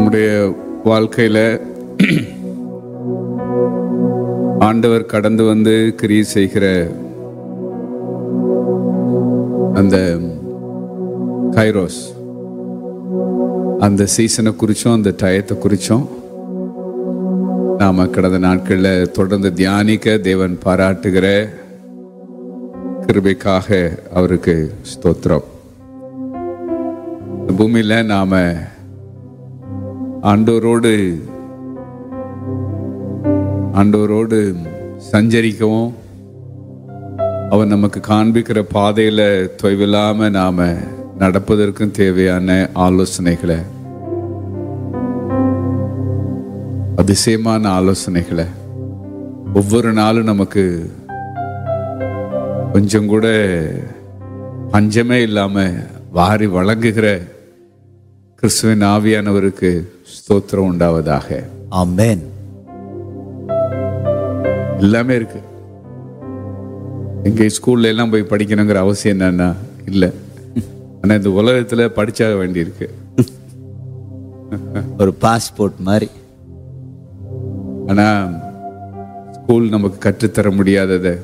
நம்முடைய வாழ்க்கையில் ஆண்டவர் கடந்து வந்து கிரியை செய்கிற அந்த கைரோஸ் அந்த சீசனை குறித்தும் அந்த டயத்தை குறித்தும் நாம் கடந்த நாட்களில் தொடர்ந்து தியானிக்க தேவன் பாராட்டுகிற கிருபைக்காக அவருக்கு ஸ்தோத்திரம் இந்த பூமியில் நாம் ஆண்டோரோடு ஆண்டவரோடு சஞ்சரிக்கவும் அவர் நமக்கு காண்பிக்கிற பாதையில் தொய்வில்லாமல் நாம் நடப்பதற்கும் தேவையான ஆலோசனைகளை அதிசயமான ஆலோசனைகளை ஒவ்வொரு நாளும் நமக்கு கொஞ்சம் கூட பஞ்சமே இல்லாமல் வாரி வழங்குகிற கிறிஸ்துவின் ஆவியானவருக்கு ஸ்தோத்திரம் உண்டாவதாக ஆமென் எல்லாமே இருக்கு எங்க ஸ்கூல்ல எல்லாம் போய் படிக்கணுங்கிற அவசியம் என்னன்னா இல்லை ஆனா இந்த உலகத்துல படிச்சாக வேண்டியிருக்கு ஒரு பாஸ்போர்ட் மாதிரி ஆனா ஸ்கூல் நமக்கு கற்றுத்தர முடியாததை